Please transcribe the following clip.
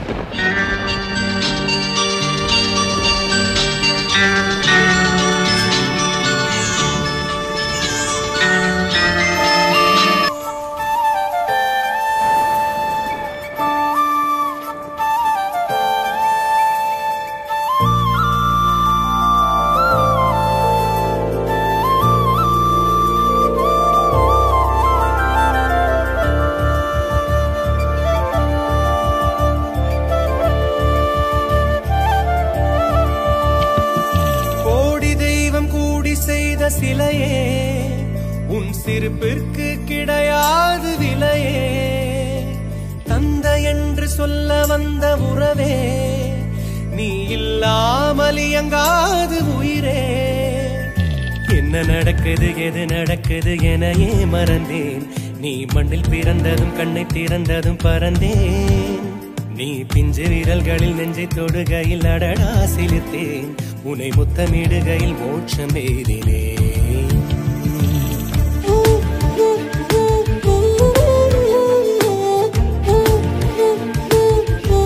கோடி தெய்வம் கூடி செய்த சிலையே உன் சிரிப்பிற்கு கிடையாது விலையே தந்தை என்று சொல்ல வந்த உறவே நீ இல்லாமல் இயங்காது உயிரே என்ன நடக்குது எது நடக்குது எனையே மறந்தேன் நீ மண்ணில் பிறந்ததும் கண்ணை திறந்ததும் பறந்தேன் நீ பிஞ்சு விரல்களில் நெஞ்சை தொடுகையில் அடடா சிலிர்த்தேன் உன்னை முத்தமிடுகையில் மோட்சம் எய்தினேன்